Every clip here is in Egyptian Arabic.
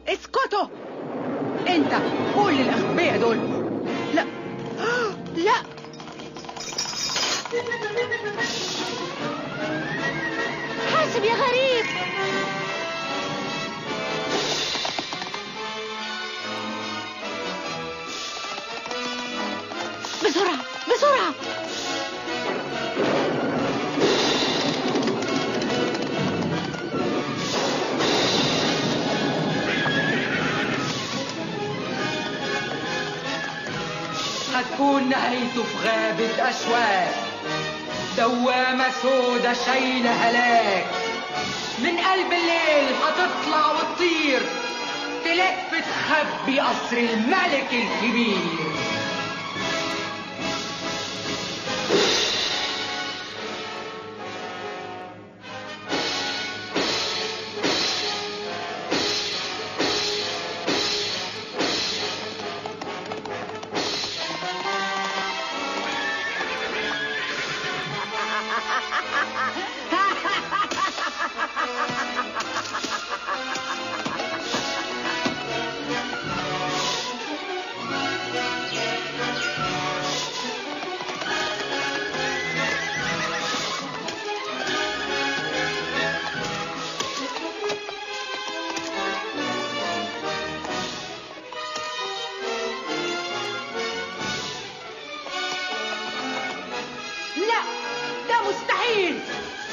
اسكتوا انت كل الاغبياء دول لا لا حاسب يا غريب بسرعة بسرعة هتكون نهايته في غابة أشواك دوامة سودة شايلة هلاك من قلب الليل هتطلع وتطير تلف تخبي قصر الملك الكبير لا ده مستحيل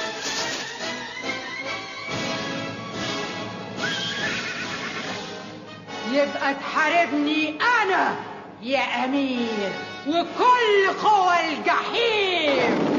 يبقى تحاربني انا يا امير وكل قوى الجحيم